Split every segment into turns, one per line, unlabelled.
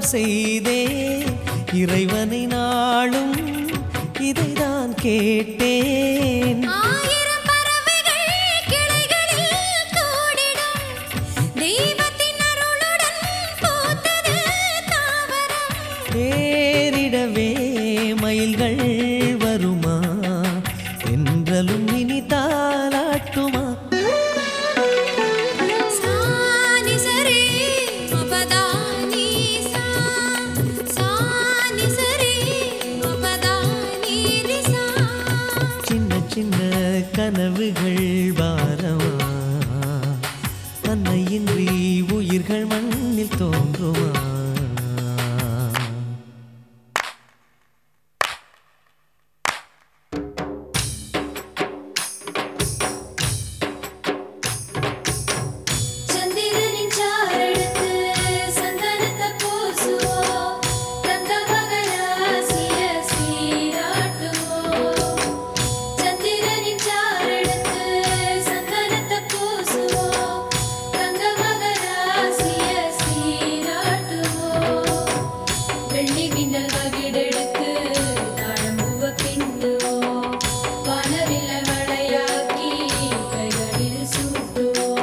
செய்தேன் இறைவனை நாளும் இதைதான் கேட்டேன்
ஆயிரம் பறவைகள் கிளைகளில் கூடிடும் தெய்வத்தின் அருளுடன் பூத்தது தாவரம்
பேரிடவே மயில்கள் வருமா என்றலும் இனி தாலாட்டுமா
சானி சரி மபதானி சா சானி சரி மபதானி ரிசா
சின்ன சின்ன கனவுகள் வாரமா அன்னையின்றி உயிர்கள் மண்ணில் தோன்றுமா
சந்திரனின் சாரெடுத்து சந்தனத்தை பூசுவோம் தங்க மகராசிய சீராட்டுவோம் சந்திரனின் சாரெடுத்து சந்தனத்தை பூசுவோம் தங்க மகராசிய சீராட்டுவோம் வெள்ளி மின்னல் வகிடெடுத்து தாழம்பூவ பின்னுவோம் வானவில்ல வளையாக்கி கைகளில் சூட்டுவோம்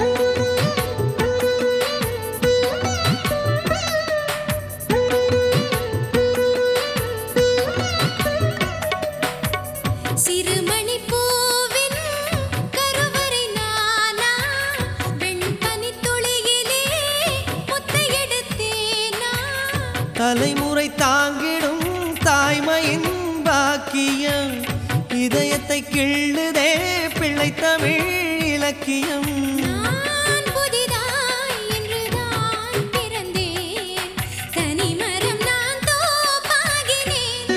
சிறுமணி பூவின் கருவறை நானா வெண்பனி துளியிலே முத்தை எடுத்தேனா
தலைமுறை தாங்கிடும் தாய்மையின் பாக்கியம் இதயத்தை கிள்ளுதே பிள்ளை தமிழ் இலக்கியம்
நான் புதிதாய் இன்றுதான் பிறந்தேன் தனிமரம் நான் தோப்பாகினேன்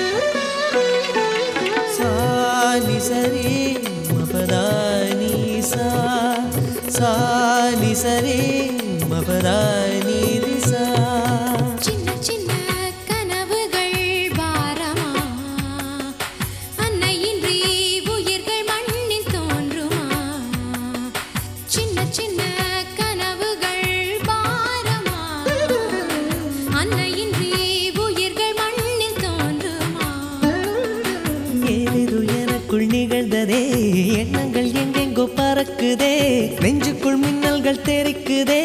சானி சரி மபதானி சா சானி சரி மபதானி ரிசா
சின்ன சின்ன கனவுகள் பாரமா அன்னையின்றி உயிர்கள் மண்ணில் தோன்றுமா சின்ன சின்ன கனவுகள் பாரமா அன்னையின்றி உயிர்கள் மண்ணில் தோன்றுமா
ஏதேதோ எனக்குள் நிகழ்ந்ததே எண்ணங்கள் எங்கெங்கோ பறக்குதே நெஞ்சுக்குள் மின்னல்கள் தெரிக்குதே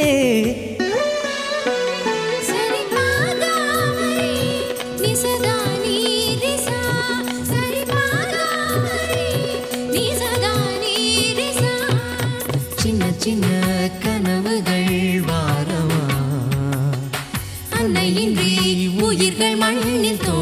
சரி பாகாமரி நிசதா நீரிசா சரி பாகாமரி நிசதா நீரிசா
சின்ன சின்ன கனவுகள் வாரமா
அன்னையின்றி உயிர்கள் மண்ணில் தோன்றுமா